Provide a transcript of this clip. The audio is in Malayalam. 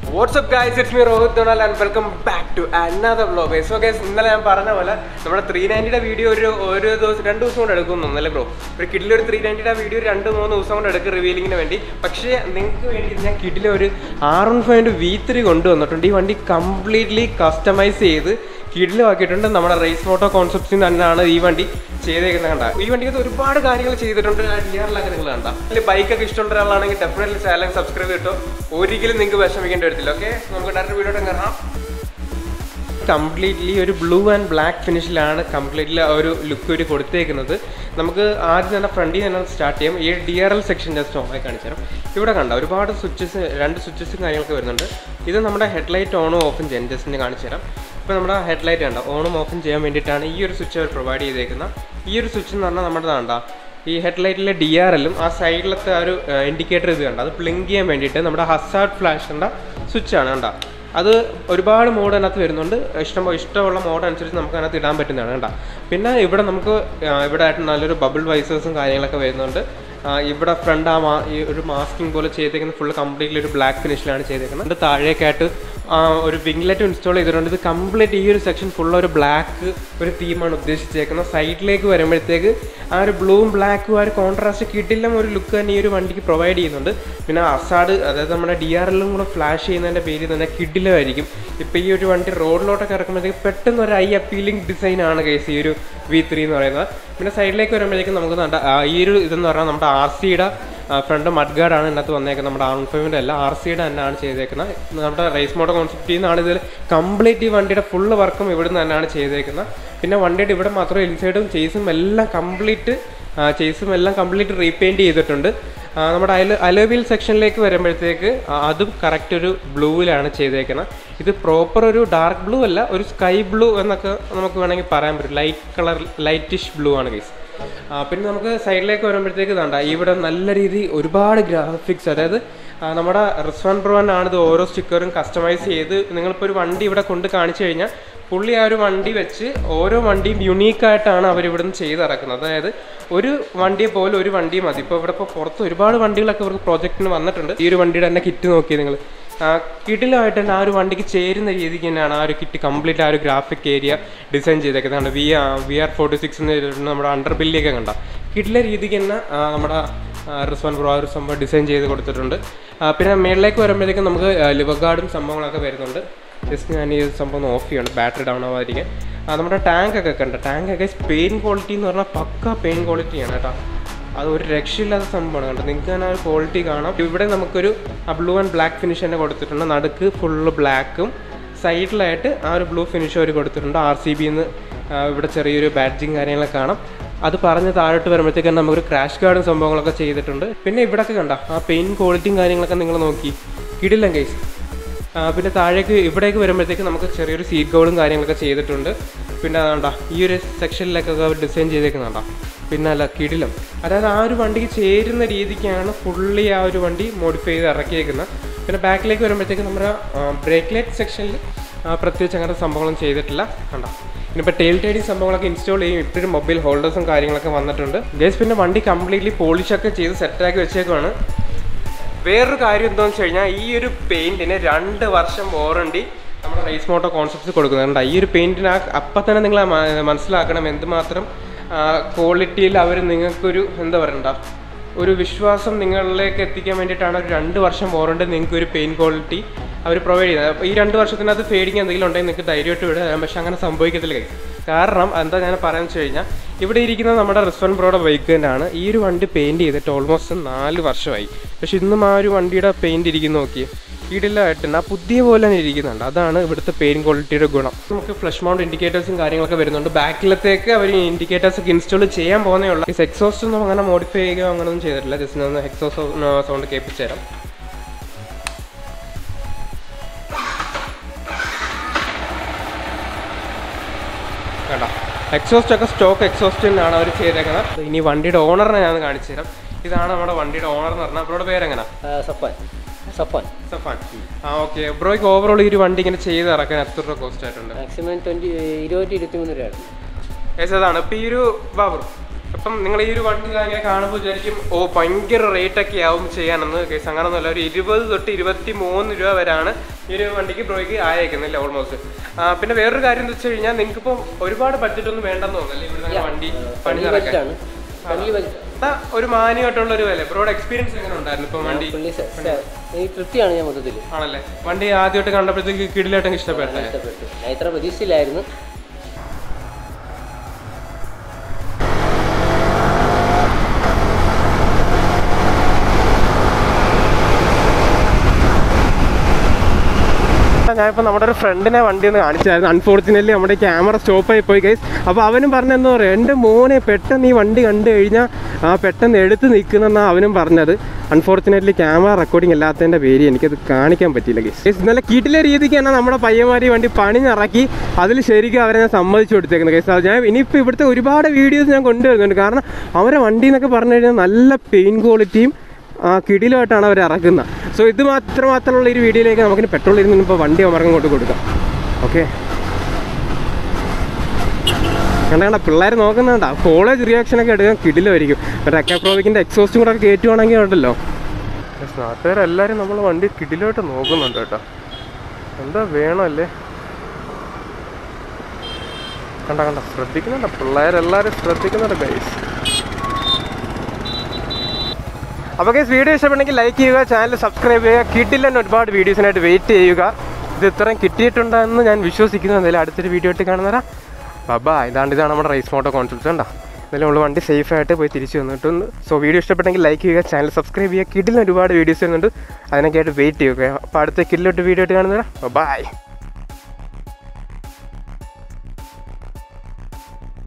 WhatsApp guys it's me Rohit ഡൊണാൽ and welcome back to another vlog so guys ഇന്നലെ ഞാൻ പറഞ്ഞ പോലെ നമ്മുടെ ത്രീ നയൻറ്റിയുടെ വീഡിയോ ഒരു ഒരു ദിവസം രണ്ട് ദിവസം കൊണ്ട് എടുക്കും തോന്നുന്നല്ലേ ബ്രോ ഒരു കിഡിലെ ഒരു ത്രീ നയൻറ്റിയുടെ വീഡിയോ രണ്ട് മൂന്ന് ദിവസം കൊണ്ട് എടുക്കും റിവീലിങ്ങിന് വേണ്ടി പക്ഷേ നിങ്ങൾക്ക് വേണ്ടി ഞാൻ കിഡിലെ ഒരു ആർ വൺ ഫൈവിൻ്റെ വി ത്രീ കൊണ്ടുവന്നിട്ടുണ്ട് ഈ വണ്ടി കംപ്ലീറ്റ്ലി കസ്റ്റമൈസ് ചെയ്ത് കിഡിലുമാക്കിയിട്ടുണ്ട് നമ്മുടെ റേസ് മോട്ടോ കോൺസെപ്റ്റ്സിൽ തന്നെയാണ് ഈ വണ്ടി ചെയ്തേക്കുന്നത് കണ്ട ഈ വണ്ടിക്കകത്ത് ഒരുപാട് കാര്യങ്ങൾ ചെയ്തിട്ടുണ്ട് ഡി ആറിലൊക്കെ നിങ്ങൾ കണ്ട അല്ലെങ്കിൽ ബൈക്കൊക്കെ ഇഷ്ടമുള്ള ഒരാളാണെങ്കിൽ ഡെഫിനറ്റ്ലി ചാനൽ സബ്സ്ക്രൈബ് ചെയ്തിട്ടോ ഒരിക്കലും നിങ്ങൾക്ക് വിഷമിക്കേണ്ടി വരത്തില്ല ഓക്കെ നമുക്ക് ഡയറക്റ്റ് വീഡിയോ കയറാം കംപ്ലീറ്റ്ലി ഒരു ബ്ലൂ ആൻഡ് ബ്ലാക്ക് ഫിനിഷിലാണ് കംപ്ലീറ്റ്ലി ഒരു ലുക്ക് ഒരു കൊടുത്തേക്കുന്നത് നമുക്ക് ആദ്യം തന്നെ ഫ്രണ്ടിൽ തന്നെ സ്റ്റാർട്ട് ചെയ്യാം ഈ D R L section just ഓണായി കാണിച്ചു തരാം ഇവിടെ കണ്ട ഒരുപാട് സ്വിച്ചസ് രണ്ട് സ്വിച്ചസും കാര്യങ്ങളൊക്കെ വരുന്നുണ്ട് ഇത് നമ്മുടെ ഹെഡ്ലൈറ്റ് ഓണും ഓഫും ചെയ്യാൻ ജസ്റ്റ് കാണിച്ചു തരാം ഇപ്പോൾ നമ്മുടെ ഹെഡ്ലൈറ്റ് കണ്ട ഓണും ഓഫും ചെയ്യാൻ വേണ്ടിയിട്ടാണ് ഈ ഒരു സ്വിച്ച് അവർ പ്രൊവൈഡ് ചെയ്തേക്കുന്നത് ഈ ഒരു സ്വിച്ച് എന്ന് പറഞ്ഞാൽ നമ്മുടെ കണ്ട ഈ ഹെഡ്ലൈറ്റിലെ ഡി ആർ എല്ലും ആ സൈഡിലത്തെ ആ ഒരു ഇൻഡിക്കേറ്റർ ഇത് കണ്ട അത് പ്ലിങ്ക് ചെയ്യാൻ വേണ്ടിയിട്ട് നമ്മുടെ ഹസാർഡ് ഫ്ലാഷിൻ്റെ സ്വിച്ചാണ് കണ്ട അത് ഒരുപാട് മോഡ് അതിനകത്ത് വരുന്നുണ്ട് ഇഷ്ടം ഇഷ്ടമുള്ള മോഡ് അനുസരിച്ച് നമുക്ക് അതിനകത്ത് ഇടാൻ പറ്റുന്നതാണ് കേട്ടോ പിന്നെ ഇവിടെ നമുക്ക് ആ, ഇവിടെ ആയിട്ട് നല്ലൊരു ബബിൾ വൈസേഴ്സും കാര്യങ്ങളൊക്കെ വരുന്നുണ്ട് ആ, ഇവിടെ ഫ്രണ്ട് ആ മാ ഈ ഒരു മാസ്കിംഗ് പോലെ ചെയ്തേക്കുന്നത് ഫുള്ള് കംപ്ലീറ്റ്ലി ഒരു ബ്ലാക്ക് ഫിനിഷിലാണ് ചെയ്തേക്കുന്നത് അതിൻ്റെ താഴേക്കായിട്ട് ആ, ഒരു വിംഗ്ലെറ്റ് ഇൻസ്റ്റാൾ ചെയ്തിട്ടുണ്ട് ഇത് കംപ്ലീറ്റ് ഈ ഒരു സെക്ഷൻ ഫുള്ള് ഒരു ബ്ലാക്ക് ഒരു തീമാണ് ഉദ്ദേശിച്ചേക്കുന്നത് സൈഡിലേക്ക് വരുമ്പോഴത്തേക്ക് ആ ഒരു ബ്ലൂവും ബ്ലാക്കും ആ ഒരു കോൺട്രാസ്റ്റ് കിട്ടില്ല ഒരു ലുക്ക് തന്നെ ഈ ഒരു വണ്ടിക്ക് പ്രൊവൈഡ് ചെയ്യുന്നുണ്ട് പിന്നെ അസാഡ് അതായത് നമ്മുടെ ഡി ആർ എല്ലും കൂടെ ഫ്ലാഷ് ചെയ്യുന്നതിൻ്റെ പേരിൽ തന്നെ കിഡിലുമായിരിക്കും ഇപ്പോൾ ഈ ഒരു വണ്ടി റോഡിലോട്ടൊക്കെ ഇറക്കുമ്പോഴത്തേക്ക് പെട്ടെന്ന് ഒരു ഐ അപ്പീലിംഗ് ഡിസൈനാണ് കേസ് ഈ ഒരു വി ത്രീ എന്ന് പറയുന്നത് പിന്നെ സൈഡിലേക്ക് വരുമ്പോഴേക്കും നമുക്ക് നല്ല, ആ, ഈ ഒരു ഇതെന്ന് പറഞ്ഞാൽ നമ്മുടെ ആർ സിയുടെ ഫ്രണ്ട് മഡ് ഗാർഡാണ് ഇതിനകത്ത് വന്നേക്കുന്നത് നമ്മുടെ ആർ ഫൈവിൻ്റെ അല്ല ആർ സിയുടെ തന്നെയാണ് ചെയ്തേക്കുന്നത് നമ്മുടെ റേസ് മോഡൽ കോൺസെപ്റ്റിൽ നിന്നാണ് ഇതിൽ കംപ്ലീറ്റ് ഈ വണ്ടിയുടെ ഫുള്ള് വർക്കും ഇവിടെ നിന്ന് തന്നെയാണ് ചെയ്തേക്കുന്നത് പിന്നെ വണ്ടിയുടെ ഇവിടെ മാത്രം ഇൻസൈഡും ചേസും എല്ലാം കംപ്ലീറ്റ് ചേസും എല്ലാം കംപ്ലീറ്റ് റീപെയിൻറ്റ് ചെയ്തിട്ടുണ്ട് ആ, നമ്മുടെ അലോ അലോവീൽ സെക്ഷനിലേക്ക് വരുമ്പോഴത്തേക്ക് ആ, അതും കറക്റ്റ് ഒരു ബ്ലൂവിലാണ് ചെയ്തേക്കുന്നത് ഇത് പ്രോപ്പർ ഒരു ഡാർക്ക് ബ്ലൂ അല്ല ഒരു സ്കൈ ബ്ലൂ എന്നൊക്കെ നമുക്ക് വേണമെങ്കിൽ പറയാൻ പറ്റും ലൈറ്റ് കളർ ലൈറ്റിഷ് ബ്ലൂ ആണ് ഗൈസ് ആ, പിന്നെ നമുക്ക് സൈഡിലേക്ക് വരുമ്പോഴത്തേക്ക് ഇതാണ്ട ഇവിടെ നല്ല രീതി ഒരുപാട് ഗ്രാഫിക്സ് അതായത് ആ, നമ്മുടെ റിസ്വാൻ ബ്രോൻ ആണ് ഇത് ഓരോ സ്റ്റിക്കറും കസ്റ്റമൈസ് ചെയ്ത് നിങ്ങളിപ്പോൾ ഒരു വണ്ടി ഇവിടെ കൊണ്ട് കാണിച്ചു കഴിഞ്ഞാൽ പുള്ളി ആ ഒരു വണ്ടി വെച്ച് ഓരോ വണ്ടിയും യുണീക്കായിട്ടാണ് അവർ ഇവിടുന്ന് ചെയ്തിറക്കുന്നത് അതായത് ഒരു വണ്ടിയെ പോലെ ഒരു വണ്ടി മതി ഇപ്പോൾ ഇവിടെ ഇപ്പോൾ പുറത്ത് ഒരുപാട് വണ്ടികളൊക്കെ ഇവർക്ക് പ്രോജക്റ്റിന് വന്നിട്ടുണ്ട് ഈ ഒരു വണ്ടിയുടെ തന്നെ കിറ്റ് നോക്കി നിങ്ങൾ കിഡിലായിട്ട് തന്നെ ആ ഒരു വണ്ടിക്ക് ചേരുന്ന രീതിക്ക് തന്നെയാണ് ആ ഒരു കിറ്റ് കംപ്ലീറ്റ് ആ ഒരു ഗ്രാഫിക് ഏരിയ ഡിസൈൻ ചെയ്തേക്കുന്നത് V V R forty six എന്ന് നമ്മുടെ അണ്ടർ ബില്ലിയൊക്കെ കണ്ട കിഡിലെ രീതിക്ക് തന്നെ ആ, നമ്മുടെ റിസ്വാൻ പ്രോ ആ ഒരു സംഭവം ഡിസൈൻ ചെയ്ത് കൊടുത്തിട്ടുണ്ട് ആ, പിന്നെ മേളിലേക്ക് വരുമ്പോഴത്തേക്കും നമുക്ക് ലിവർ ഗാർഡും സംഭവങ്ങളൊക്കെ വരുന്നുണ്ട് ജസ്റ്റ് ഞാൻ ഈ സംഭവം ഓഫ് ചെയ്യണം ബാറ്ററി ഡൗൺ ആവാതിരിക്കാൻ ആ, നമ്മുടെ ടാങ്ക് ഒക്കെ കണ്ട ടാങ്ക് ഒക്കെ പെയിൻ ക്വാളിറ്റി എന്ന് പറഞ്ഞാൽ പക്ക പെയിൻ ക്വാളിറ്റിയാണ് കേട്ടോ അത് ഒരു രക്ഷയില്ലാത്ത സംഭവമാണ് കണ്ടോ നിങ്ങൾക്ക് തന്നെ ആ ഒരു ക്വാളിറ്റി കാണാം ഇവിടെ നമുക്കൊരു ബ്ലൂ ആൻഡ് ബ്ലാക്ക് ഫിനിഷ് തന്നെ കൊടുത്തിട്ടുണ്ട് നടുക്ക് ഫുള്ള് ബ്ലാക്കും സൈഡിലായിട്ട് ആ ഒരു ബ്ലൂ ഫിനിഷ് അവർ കൊടുത്തിട്ടുണ്ട് ആർ സി ബിന്ന് ഇവിടെ ചെറിയൊരു ബാഡ്ജിങ് കാര്യങ്ങളൊക്കെ കാണാം അത് പറഞ്ഞ് താഴോട്ട് വരുമ്പോഴത്തേക്കും നമുക്കൊരു ക്രാഷ് ഗാർഡും സംഭവങ്ങളൊക്കെ ചെയ്തിട്ടുണ്ട് പിന്നെ ഇവിടെയൊക്കെ കണ്ട ആ പെയിൻ ക്വാളിറ്റിയും കാര്യങ്ങളൊക്കെ നിങ്ങൾ നോക്കി കിടില്ല ഗൈസ് ആ, പിന്നെ താഴേക്ക് ഇവിടേക്ക് വരുമ്പോഴത്തേക്ക് നമുക്ക് ചെറിയൊരു സീറ്റ് ഗോളും കാര്യങ്ങളൊക്കെ ചെയ്തിട്ടുണ്ട് പിന്നെ അതാണ്ടാ ഈ ഒരു സെക്ഷനിലേക്കൊക്കെ അവർ ഡിസൈൻ ചെയ്തേക്കുന്നുണ്ടാ പിന്നെ അല്ല കിടിലം അതായത് ആ ഒരു വണ്ടിക്ക് ചേരുന്ന രീതിക്കാണ് ഫുള്ളി ആ ഒരു വണ്ടി മോഡിഫൈ ചെയ്ത് ഇറക്കിയേക്കുന്നത് പിന്നെ ബാക്കിലേക്ക് വരുമ്പോഴത്തേക്ക് നമ്മുടെ ബ്രേക്ക് ലൈറ്റ് സെക്ഷനിൽ പ്രത്യേകിച്ച് അങ്ങനത്തെ സംഭവങ്ങളും ചെയ്തിട്ടില്ല കണ്ടോ ഇനിയിപ്പോൾ ടെയിൽ ടൈഡിങ് സംഭവങ്ങളൊക്കെ ഇൻസ്റ്റാൾ ചെയ്യും ഇപ്പോഴും മൊബൈൽ ഹോൾഡേഴ്സും കാര്യങ്ങളൊക്കെ വന്നിട്ടുണ്ട് ഗേസ് പിന്നെ വണ്ടി കംപ്ലീറ്റ്ലി പോളിഷൊക്കെ ചെയ്ത് സെറ്റാക്കി വെച്ചേക്കുവാണ് വേറൊരു കാര്യം എന്താണെന്ന് വെച്ച് കഴിഞ്ഞാൽ ഈ ഒരു പെയിന്റിന് രണ്ട് വർഷം വാറണ്ടി നമ്മുടെ റേസ് മോട്ടോ കോൺസെപ്റ്റ്സ് കൊടുക്കുന്നുണ്ട് ഈ ഒരു പെയിന്റിന് ആ അപ്പം തന്നെ നിങ്ങൾ മനസ്സിലാക്കണം എന്തുമാത്രം ക്വാളിറ്റിയിൽ അവർ നിങ്ങൾക്കൊരു എന്താ പറയണ്ട ഒരു വിശ്വാസം നിങ്ങളിലേക്ക് എത്തിക്കാൻ വേണ്ടിയിട്ടാണ് ഒരു രണ്ട് വർഷം വാറണ്ടി നിങ്ങൾക്ക് ഒരു പെയിൻ ക്വാളിറ്റി അവർ പ്രൊവൈഡ് ചെയ്യുന്നത് അപ്പോൾ ഈ രണ്ട് വർഷത്തിനകത്ത് ഫേഡിങ് എന്തെങ്കിലും ഉണ്ടെങ്കിൽ നിങ്ങൾക്ക് ധൈര്യമായിട്ട് വിടാം പക്ഷെ അങ്ങനെ സംഭവിക്കത്തില്ല guys. കാരണം എന്താ ഞാൻ പറയാന്ന് വെച്ച് കഴിഞ്ഞാൽ ഇവിടെ ഇരിക്കുന്ന നമ്മുടെ റിസ്വൻ പ്രോയുടെ ബൈക്ക് തന്നെയാണ് ഈ ഒരു വണ്ടി പെയിൻറ് ചെയ്തിട്ട് ഓൾമോസ്റ്റ് നാല് വർഷമായി പക്ഷെ ഇന്നും ആ ഒരു വണ്ടിയുടെ പെയിൻറ് ഇരിക്കുന്ന നോക്കി ഇടിലായിട്ടുണ്ട് ആ പുതിയ പോലെ തന്നെ ഇരിക്കുന്നുണ്ട് അതാണ് ഇവിടുത്തെ പെയിൻ ക്വാളിറ്റിയുടെ ഗുണം നമുക്ക് ഫ്ലഷ് മൗണ്ട് ഇൻഡിക്കേറ്റേഴ്സും കാര്യങ്ങളൊക്കെ വരുന്നുണ്ട് ബാക്കിലത്തേക്ക് അവർ ഇൻഡിക്കേറ്റേഴ്സ് ഒക്കെ ഇൻസ്റ്റാൾ ചെയ്യാൻ പോകുന്നേ ഉള്ളൂ ഈ എക്സോസ്റ്റ് ഒന്നും അങ്ങനെ മോഡിഫൈ ചെയ്യുകയോ അങ്ങനെയൊന്നും ചെയ്തിട്ടില്ല ജസ്റ്റ് ഒന്ന് എക്സോസ് സൗണ്ട് കേൾപ്പിച്ചു തരാം കേട്ടോ എക്സോസ്റ്റ് ഒക്കെ സ്റ്റോക്ക് എക്സോസ്റ്റ് തന്നെയാണ് അവർ ചെയ്തേക്കുന്നത് ഇനി വണ്ടിയുടെ ഓണറിനെ ഞാൻ കാണിച്ചു തരാം ഇതാണ് നമ്മുടെ വണ്ടിയുടെ ഓണർ എന്ന് പറഞ്ഞാൽ അവരുടെ പേരെങ്ങനെ സഫാൻ സഫാൻ സഫാൻ ആ ഓക്കെ ബ്രോയ്ക്ക് ഓവറോൾ ഈ ഒരു വണ്ടി ഇങ്ങനെ ചെയ്ത് ഇറക്കാൻ എത്ര രൂപ കോസ്റ്റ് ആയിട്ടുണ്ട് മാക്സിമം ട്വൻറ്റി ഇരുപത്തി ഇരുപത്തി മൂന്ന് രൂപയാണ് ഏസ് അതാണ് ഇപ്പം ഈ ഒരു ബാബർ അപ്പം നിങ്ങൾ ഈ ഒരു വണ്ടി ഇങ്ങനെ കാണുമ്പോൾ വിചാരിക്കും ഓ ഭയങ്കര റേറ്റ് ഒക്കെ ആവും ചെയ്യാനെന്ന് കേസ് അങ്ങനൊന്നുമല്ല ഒരു ഇരുപത് തൊട്ട് ഇരുപത്തി മൂന്ന് രൂപ വരെയാണ് ഈ ഒരു വണ്ടിക്ക് ബ്രോയ്ക്ക് ആയേക്കുന്നില്ല ഓൾമോസ്റ്റ് പിന്നെ വേറൊരു കാര്യം എന്ന് വെച്ച് കഴിഞ്ഞാൽ നിങ്ങൾക്ക് ഇപ്പം ഒരുപാട് ബഡ്ജറ്റ് ഒന്നും വേണ്ടെന്ന് തോന്നുന്നല്ലേ ഇവിടെ വണ്ടി പണി ഫുള്ളി നടക്കാൻ ബജറ്റാണ് ഫുള്ളി ബജറ്റ് ആ, ഒരു മാന്യമായിട്ടുള്ള ഒരു വില ബ്രോയുടെ എക്സ്പീരിയൻസ് എങ്ങനെ ഉണ്ടായിരുന്നു ഇപ്പം വണ്ടി ഫുള്ളി ഈ തൃപ്തിയാണ് ഞാൻ മൊത്തത്തിൽ ആണല്ലേ വണ്ടി ആദ്യമായിട്ട് കണ്ടപ്പോഴത്തേക്ക് കിടിലായിട്ട് ഇഷ്ടപ്പെട്ടെ ഇഷ്ടപ്പെട്ടു ഞാൻ ഇത്ര പ്രതീക്ഷയിലായിരുന്നു ഞാനിപ്പോൾ നമ്മുടെ ഒരു ഫ്രണ്ടിനെ വണ്ടി ഒന്ന് കാണിച്ചായിരുന്നു അൺഫോർച്ചുനേറ്റ്ലി നമ്മുടെ ക്യാമറ സ്റ്റോപ്പായി പോയി ഗൈസ് അപ്പോൾ അവനും പറഞ്ഞെന്ന് പറയാം എൻ്റെ മോനെ പെട്ടെന്ന് ഈ വണ്ടി കണ്ടു കഴിഞ്ഞാൽ ആ പെട്ടെന്ന് എടുത്ത് നിൽക്കുന്നെന്നാണ് അവനും പറഞ്ഞത് അൺഫോർച്ചുനേറ്റ്ലി ക്യാമറ റെക്കോർഡിംഗ് അല്ലാത്തതിൻ്റെ പേര് എനിക്കത് കാണിക്കാൻ പറ്റിയില്ല ഗൈസ് ഗൈസ് നല്ല കീട്ടിലെ രീതിക്ക് തന്നെ നമ്മുടെ പയ്യന്മാർ ഈ വണ്ടി പണിഞ്ഞിറക്കി അതിൽ ശരിക്കും അവരെ ഞാൻ സമ്മതിച്ചു കൊടുത്തേക്കുന്നത് ഗൈസ് അത് ഞാൻ ഇനിയിപ്പോൾ ഇവിടുത്തെ ഒരുപാട് വീഡിയോസ് ഞാൻ കൊണ്ടുവരുന്നുണ്ട് കാരണം അവരെ വണ്ടി എന്നൊക്കെ പറഞ്ഞു കഴിഞ്ഞാൽ നല്ല പെയിൻ ക്വാളിറ്റിയും ആ കിടിലുമായിട്ടാണ് അവർ ഇറക്കുന്നത് സോ ഇത് മാത്രം മാത്രമുള്ള ഒരു വീഡിയോയിലേക്ക് നമുക്കിനി പെട്രോൾ ഇരുന്ന് ഇപ്പോൾ വണ്ടി അമർക്കം കൊണ്ട് കൊടുക്കാം ഓക്കെ കണ്ട കണ്ട പിള്ളേർ നോക്കുന്നുണ്ടാ കോളേജ് റിയാക്ഷനൊക്കെ എടുക്കാൻ കിടിലായിരിക്കും റെക്ക പ്രോവിക്കിൻ്റെ എക്സോസ്റ്റും കൂടെ ഒക്കെ കയറ്റുവാണെങ്കിൽ ഉണ്ടല്ലോ നാട്ടുകാരെല്ലാവരും നമ്മൾ വണ്ടി കിടിലായിട്ട് നോക്കുന്നുണ്ട് കേട്ടോ എന്താ വേണമല്ലേ കണ്ട കണ്ട ശ്രദ്ധിക്കുന്നുണ്ട് പിള്ളേരെല്ലാവരും ശ്രദ്ധിക്കുന്നുണ്ട് ഗൈസ് അപ്പോൾ ഗൈസ് വീഡിയോ ഇഷ്ടപ്പെട്ടെങ്കിൽ ലൈക്ക് ചെയ്യുക ചാനൽ സബ്സ്ക്രൈബ് ചെയ്യുക കിട്ടില്ല ഒരുപാട് വീഡിയോസിനായിട്ട് വെയിറ്റ് ചെയ്യുക ഇത് ഇത്രയും കിട്ടിയിട്ടുണ്ടെന്ന് ഞാൻ വിശ്വസിക്കുന്നു എന്തായാലും അടുത്തൊരു വീഡിയോ ആയിട്ട് കാണുന്നവരാ ബബാ ഇതാണ്ട് ഇതാണ് നമ്മുടെ റൈസ് മോട്ടോ കോൺസെപ്റ്റ് കണ്ടോ എന്തായാലും നമ്മൾ വണ്ടി സേഫ് ആയിട്ട് പോയി തിരിച്ചു വന്നിട്ടുണ്ട് സോ വീഡിയോ ഇഷ്ടപ്പെട്ടെങ്കിൽ ലൈക്ക് ചെയ്യുക ചാനൽ സബ്സ്ക്രൈബ് ചെയ്യുക കിട്ടില്ല ഒരുപാട് വീഡിയോസ് വരുന്നുണ്ട് അതിനൊക്കെ ആയിട്ട് വെയിറ്റ് ചെയ്യുക അപ്പോൾ അടുത്ത കില്ലോട്ട് വീഡിയോ ആയിട്ട് കാണുന്നവരാ ബൈ